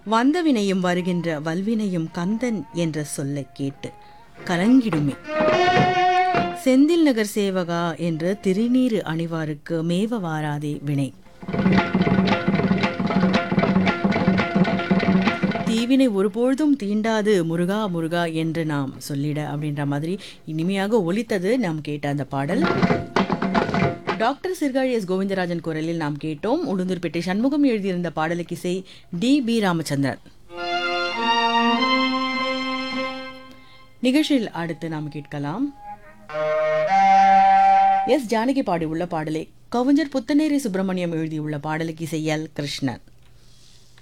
வந்தவினையும் வருகின்ற வல்வினையும் கந்தன் என்ற சொல்லைக் கேட்டு கலங்கிடுமே செந்தில் நகர் சேவகா என்று திருநீறு அணிவாருக்கு மேவ வாராதே வினை தீவினை ஒருபொழுதும் தீண்டாது முருகா முருகா என்று நாம் சொல்லிட அப்படின்ற மாதிரி இனிமையாக ஒலித்தது நாம் கேட்ட அந்த பாடல் டாக்டர் சிறுகாழி எஸ் கோவிந்தராஜன் குரலில் நாம் கேட்டோம் உளுந்தூர்பேட்டை சண்முகம் எழுதியிருந்த பாடலுக்கு இசை டி பி ராமச்சந்திரன் நிகழ்ச்சியில் அடுத்து நாம் கேட்கலாம் எஸ் ஜானகி பாடியுள்ள பாடலை கவிஞர் புத்தநேரி சுப்பிரமணியம் எழுதியுள்ள பாடலுக்கு இசை எல் கிருஷ்ணன்